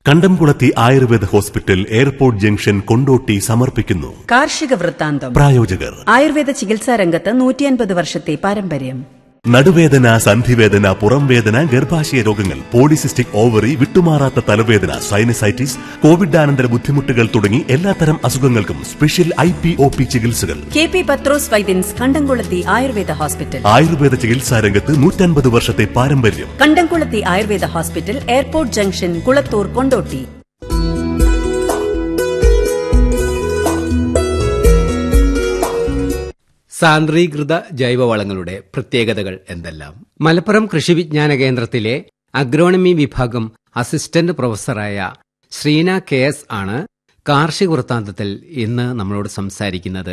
കണ്ടംകുളത്തി Ayurveda hospital airport junction Kondotty സമർപ്പിക്കുന്നു കാർഷിക വൃത്താന്തം പ്രായോജകർ ആയുർവേദ ചികിത്സാ രംഗത്ത് നൂറ്റിയൻപത് വർഷത്തെ പാരമ്പര്യം നടുവേദന സന്ധിവേദന പുറംവേദന ഗർഭാശയ രോഗങ്ങൾ പോളിസിസ്റ്റിക് ഓവറി വിട്ടുമാറാത്ത തലവേദന സൈനസൈറ്റിസ് കോവിഡാനന്തര ബുദ്ധിമുട്ടുകൾ തുടങ്ങി എല്ലാത്തരം അസുഖങ്ങൾക്കും special I P O P ചികിത്സകൾ കെ പി പത്രോസ് വൈദ്യൻസ് കണ്ടംകുളത്തി ആയുർവേദ ഹോസ്പിറ്റൽ ആയുർവേദ ചികിത്സാ രംഗത്ത് നൂറ്റൻപത് വർഷത്തെ പാരമ്പര്യം Kandamkulathi Ayurveda hospital airport junction Kulathur Kondotty സാന്ദ്രീകൃത ജൈവവളങ്ങളുടെ പ്രത്യേകതകൾ എന്തെല്ലാം മലപ്പുറം കൃഷി വിജ്ഞാന കേന്ദ്രത്തിലെ അഗ്രോണമി വിഭാഗം അസിസ്റ്റന്റ് പ്രൊഫസറായ ശ്രീന കെ എസ് ആണ് കാർഷിക വൃത്താന്തത്തിൽ ഇന്ന് നമ്മളോട് സംസാരിക്കുന്നത്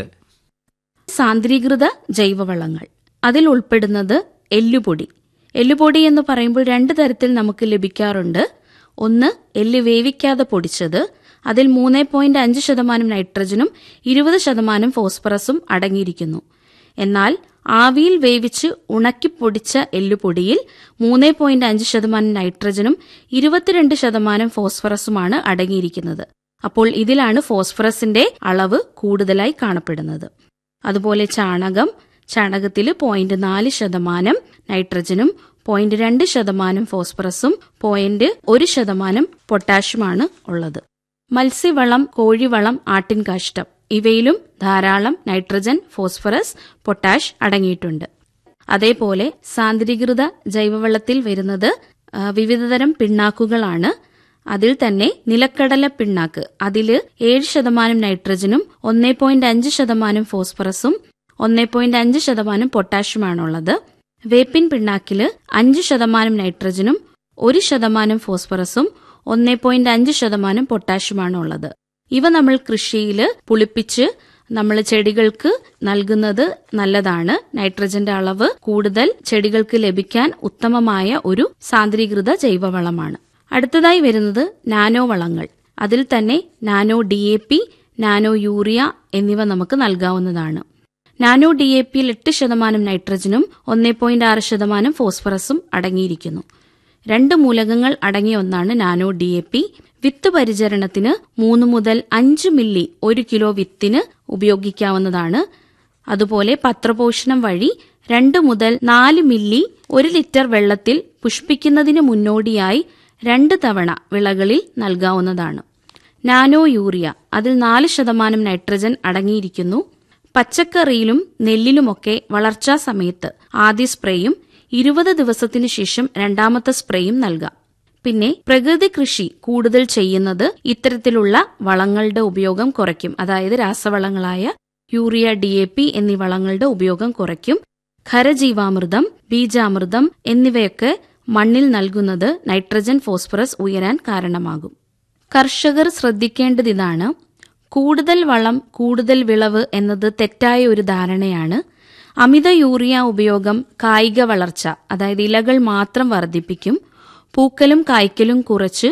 സാന്ദ്രീകൃത ജൈവവളങ്ങൾ അതിൽ ഉൾപ്പെടുന്നത് എല്ലുപൊടി എല്ലുപൊടി എന്ന് പറയുമ്പോൾ രണ്ട് തരത്തിൽ നമുക്ക് ലഭിക്കാറുണ്ട് ഒന്ന് എല്ല് വേവിക്കാതെ പൊടിച്ചത് അതിൽ മൂന്ന് പോയിന്റ് അഞ്ച് ശതമാനം നൈട്രജനും ഇരുപത് ശതമാനം ഫോസ്ഫറസും അടങ്ങിയിരിക്കുന്നു എന്നാൽ ആവിയിൽ വേവിച്ച് ഉണക്കി പൊടിച്ച എല്ലുപൊടിയിൽ മൂന്ന് പോയിന്റ് അഞ്ച് ശതമാനം നൈട്രജനും ഇരുപത്തിരണ്ട് ശതമാനം ഫോസ്ഫറസുമാണ് അടങ്ങിയിരിക്കുന്നത് അപ്പോൾ ഇതിലാണ് ഫോസ്ഫറസിന്റെ അളവ് കൂടുതലായി കാണപ്പെടുന്നത് അതുപോലെ ചാണകം ചാണകത്തിൽ പോയിന്റ് നാല് ശതമാനം നൈട്രജനും പോയിന്റ് രണ്ട് ശതമാനം ഫോസ്ഫറസും പോയിന്റ് ഒരു ശതമാനം പൊട്ടാഷ്യമാണ് ഉള്ളത് മത്സ്യവളം കോഴിവളം ആട്ടിൻകാഷ്ടം ഇവയിലും ധാരാളം നൈട്രജൻ ഫോസ്ഫറസ് പൊട്ടാഷ് അടങ്ങിയിട്ടുണ്ട് അതേപോലെ സാന്ദ്രീകൃത ജൈവവളത്തിൽ വരുന്നത് ആ, വിവിധതരം പിണ്ണാക്കുകളാണ് അതിൽ തന്നെ നിലക്കടല പിണ്ണാക്ക് അതില് ഏഴ് ശതമാനം നൈട്രജനും ഒന്നേ പോയിന്റ് അഞ്ച് ശതമാനം ഫോസ്ഫറസും ഒന്നേ പോയിന്റ് അഞ്ച് ശതമാനം പൊട്ടാഷ്യമാണുള്ളത് വേപ്പിൻ പിണ്ണാക്കില് അഞ്ച് ശതമാനം നൈട്രജനും ഒരു ശതമാനം ഫോസ്ഫറസും ഒന്നേ പോയിന്റ് അഞ്ച് ശതമാനം പൊട്ടാഷ്യമാണ് ഉള്ളത് ഇവ നമ്മൾ കൃഷിയിൽ പുളിപ്പിച്ച് നമ്മൾ ചെടികൾക്ക് നൽകുന്നത് നല്ലതാണ് നൈട്രജന്റെ അളവ് കൂടുതൽ ചെടികൾക്ക് ലഭിക്കാൻ ഉത്തമമായ ഒരു സാന്ദ്രീകൃത ജൈവവളമാണ് അടുത്തതായി വരുന്നത് നാനോ വളങ്ങൾ അതിൽ തന്നെ nano D A P nano urea എന്നിവ നമുക്ക് നൽകാവുന്നതാണ് നാനോ ഡി എ പിയിൽ എട്ട് ശതമാനം നൈട്രജനും ഒന്നേ പോയിന്റ് ആറ് ശതമാനം ഫോസ്ഫറസും അടങ്ങിയിരിക്കുന്നു രണ്ട് മൂലകങ്ങൾ അടങ്ങിയ ഒന്നാണ് നാനോ ഡി എ പി വിത്ത് പരിചരണത്തിന് മൂന്ന് മുതൽ അഞ്ച് മില്ലി ഒരു കിലോ വിത്തിന് ഉപയോഗിക്കാവുന്നതാണ് അതുപോലെ പത്രപോഷണം വഴി രണ്ട് മുതൽ നാല് മില്ലി ഒരു ലിറ്റർ വെള്ളത്തിൽ പുഷ്പിക്കുന്നതിന് മുന്നോടിയായി രണ്ട് തവണ വിളകളിൽ നൽകാവുന്നതാണ് നാനോ യൂറിയ അതിൽ നാല് ശതമാനം നൈട്രജൻ അടങ്ങിയിരിക്കുന്നു പച്ചക്കറിയിലും നെല്ലിലുമൊക്കെ വളർച്ചാ സമയത്ത് ആദ്യ സ്പ്രേയും ഇരുപത് ദിവസത്തിനു ശേഷം രണ്ടാമത്തെ സ്പ്രേയും നൽകാം പിന്നെ പ്രകൃതി കൃഷി കൂടുതൽ ചെയ്യുന്നത് ഇത്തരത്തിലുള്ള വളങ്ങളുടെ ഉപയോഗം കുറയ്ക്കും അതായത് രാസവളങ്ങളായ യൂറിയ ഡി എ പി എന്നീ വളങ്ങളുടെ ഉപയോഗം കുറയ്ക്കും ഖരജീവാമൃതം ബീജാമൃതം എന്നിവയൊക്കെ മണ്ണിൽ നൽകുന്നത് നൈട്രജൻ ഫോസ്ഫറസ് ഉയരാൻ കാരണമാകും കർഷകർ ശ്രദ്ധിക്കേണ്ടതിതാണ് കൂടുതൽ വളം കൂടുതൽ വിളവ് എന്നത് തെറ്റായ ഒരു ധാരണയാണ് അമിത യൂറിയ ഉപയോഗം കായിക വളർച്ച അതായത് ഇലകൾ മാത്രം വർദ്ധിപ്പിക്കും പൂക്കലും കായ്ക്കലും കുറച്ച്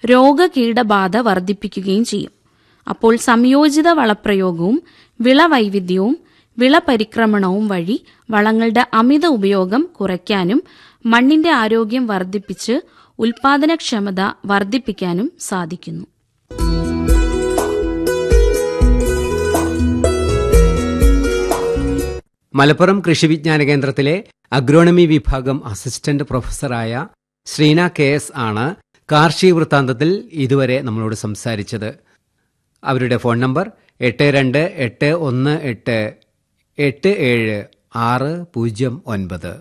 രോഗകീടബാധ വർദ്ധിപ്പിക്കുകയും ചെയ്യും അപ്പോൾ സംയോജിത വളപ്രയോഗവും വിളവൈവിധ്യവും വിളപരിക്രമണവും വഴി വളങ്ങളുടെ അമിത ഉപയോഗം കുറയ്ക്കാനും മണ്ണിന്റെ ആരോഗ്യം വർദ്ധിപ്പിച്ച് ഉൽപാദനക്ഷമത വർദ്ധിപ്പിക്കാനും സാധിക്കുന്നു മലപ്പുറം കൃഷി വിജ്ഞാന കേന്ദ്രത്തിലെ അഗ്രോണമി വിഭാഗം അസിസ്റ്റന്റ് പ്രൊഫസറായ ശ്രീന കെ എസ് ആണ് കാർഷിക വൃത്താന്തത്തിൽ ഇതുവരെ നമ്മളോട് സംസാരിച്ചത് അവരുടെ ഫോൺ നമ്പർ എട്ട് രണ്ട് എട്ട് ഒന്ന് എട്ട് എട്ട് ഏഴ് ആറ് പൂജ്യം ഒൻപത്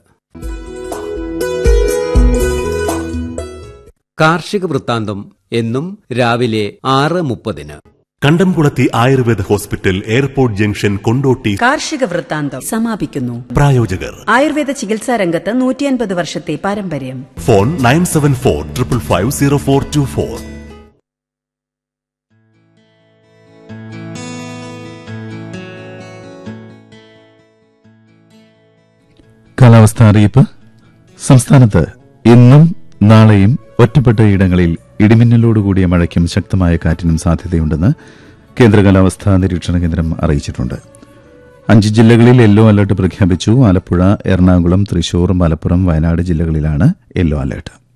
കാർഷിക വൃത്താന്തം എന്നും രാവിലെ ആറ് മുപ്പതിന് Kandamkulathi Ayurveda hospital airport junction Kondotty കാർഷിക വൃത്താന്തം സമാപിക്കുന്നു പ്രായോജകർ ആയുർവേദ ചികിത്സാ രംഗത്ത് നൂറ്റിയൻപത് വർഷത്തെ പാരമ്പര്യം phone nine seven four triple five zero four two four കാലാവസ്ഥ അറിയിപ്പ് സംസ്ഥാനത്ത് ഇന്നും നാളെയും ഒറ്റപ്പെട്ട ഇടങ്ങളിൽ ഇടിമിന്നലോടുകൂടിയ മഴയ്ക്കും ശക്തമായ കാറ്റിനും സാധ്യതയുണ്ടെന്ന് കേന്ദ്ര കാലാവസ്ഥാ നിരീക്ഷണ കേന്ദ്രം അറിയിച്ചിട്ടുണ്ട് അഞ്ച് ജില്ലകളിൽ യെല്ലോ അലർട്ട് പ്രഖ്യാപിച്ചു ആലപ്പുഴ എറണാകുളം തൃശൂർ മലപ്പുറം വയനാട് ജില്ലകളിലാണ് യെല്ലോ അലർട്ട്